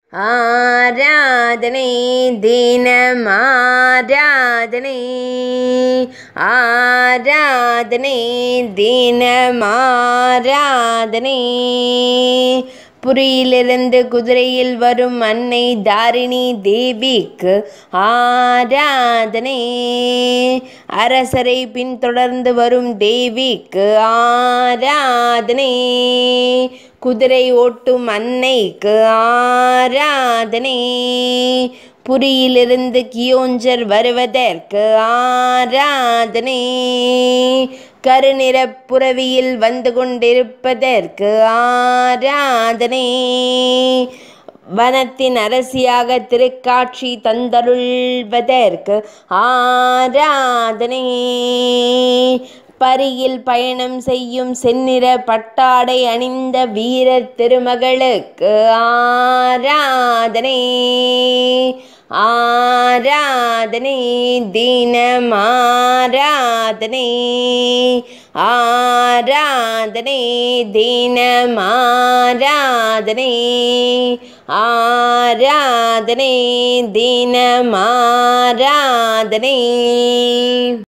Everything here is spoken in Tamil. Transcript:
ஆராதனை தினம் ஆராதனை ஆராதனை தினம் ஆராதனை புரியிலிருந்து குதிரையில் வரும் அன்னை தாரிணி தேவிக்கு ஆராதனை அரசரை பின்தொடர்ந்து வரும் தேவிக்கு ஆராதனை குதிரை ஓட்டும் அன்னைக்கு ஆராதனை புரியிலிருந்து கியோஞ்சர் வருவதற்கு ஆராதனை கருநிறப் புரவியில் வந்து கொண்டிருப்பதற்கு ஆராதனை வனத்தின் அரசியாக திருக்காட்சி தந்தருள்வதற்கு ஆராதனை பரியில் பயணம் செய்யும் செந்நிற பட்டாடை அணிந்த வீரர் திருமகளுக்கு ஆராதனை ஆராதனை தினம் ஆராதனை ஆராதனை தினம் ஆராதனை ஆராதனை தினம் ஆராதனை